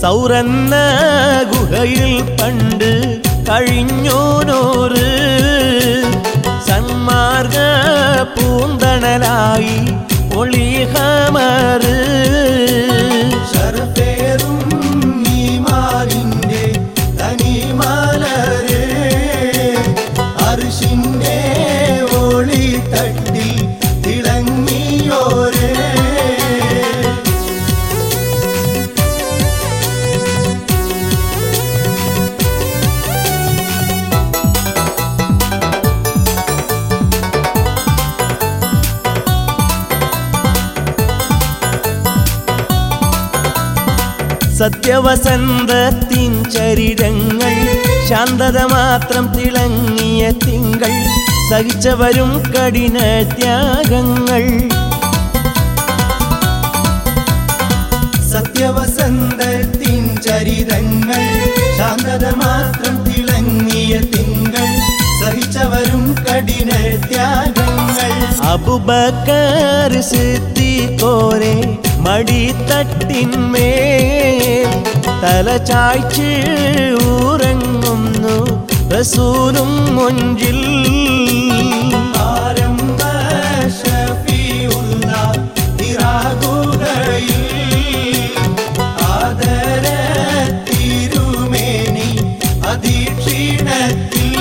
സൗരന്ന ഗുഹയിൽ പണ്ട് കഴിഞ്ഞോനോറ് സന്മാർഗ പൂന്തണലായി ഒളിഹമറ് ശരത്തേറും ഈമാനിന്റെ തനിമലരെ അർഷിന്റെ ഒളി തട്ടി തിളങ്ങിയോരേ സത്യവസന്തത്തിൻ ചരിതങ്ങൾ ശാന്തത മാത്രം തിളങ്ങിയ തിങ്കൾ സഹിച്ചവരും കഠിന ത്യാഗങ്ങൾ സത്യവസന്തത്തിൻ ചരിതങ്ങൾ ശാന്തത മാത്രം തിളങ്ങിയ തിങ്കൾ സഹിച്ചവരും കഠിന ത്യാഗങ്ങൾ അബുബക്കർ സിദ്ദീഖോരെ മടിത്തട്ടിന്മേൽ തല ചായ്ച്ച് ഉറങ്ങുന്നു റസൂലും മുഞ്ചിൽ ആരംഭ ഷഫീഉള്ള തിരാകുകയിൽ ആദര തിരുമേനി അധീക്ഷീണത്തിൽ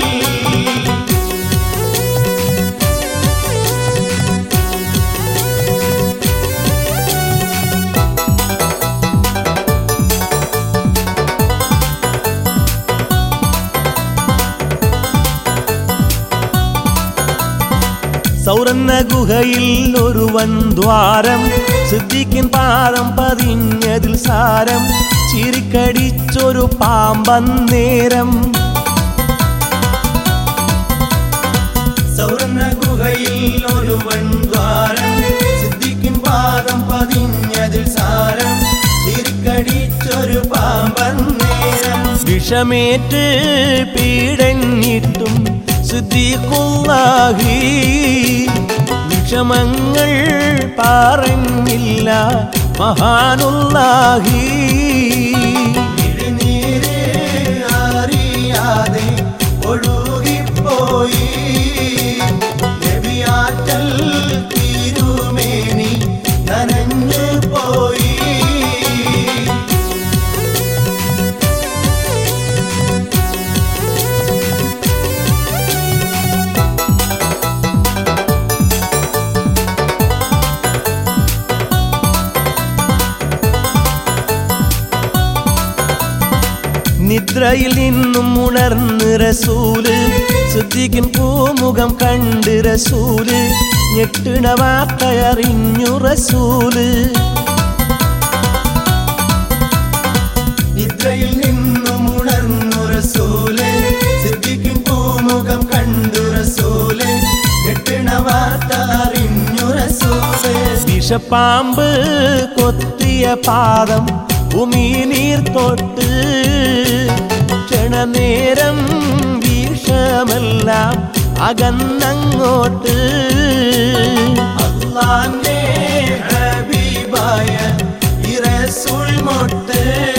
സൗറന്ന ഗുഹയിൽ ഒരു വൻദ്വാരം സിദ്ദിഖിൻ പാദം പതിഞ്ഞതിൽ സാരം ചിരിക്കടിച്ചൊരു പാമ്പന്നേരം സൗർണ ഗുഹയിൽ ഒരു വൻദ്വാരം സിദ്ധിക്കും പാദം പതിഞ്ഞതിൽ സാരം തിരിക്കടിച്ചൊരു പാമ്പൻ നേരം വിഷമേറ്റ് പീഡഞ്ഞിട്ടും സിദ്ദീഖുല്ലാഹി വിഷമങ്ങൾ പറഞ്ഞില്ല മഹാനുല്ലാഹി ഇടിനീര് അറിയാതെ ഒഴുകിപ്പോയി നബിയാറ്റൽ തിരുമേനി നനഞ്ഞു പോയി നിദ്രയിൽ നിന്നും ഉണർന്ന് റസൂല് സിദ്ദീഖിൻ പൂമുഖം കണ്ട് റസൂല് ഞെട്ടിണ വാർത്തയറിഞ്ഞു റസൂല് നിദ്രയിൽ നിന്നും ഉണർന്നു റസൂല് സിദ്ധിക്കും പൂമുഖം കണ്ടു റസൂല് എട്ടിണ വാർത്ത അറിഞ്ഞു റസൂല് വിഷപ്പാമ്പ് കൊത്തിയ പാദം ഭൂമിനീർ തൊട്ട് ക്ഷണനേരം വിഷമെല്ലാം അകന്നങ്ങോട്ട് അള്ളാന്റെ ഹബീബായ ഈ റസൂൽ മൊട്ട്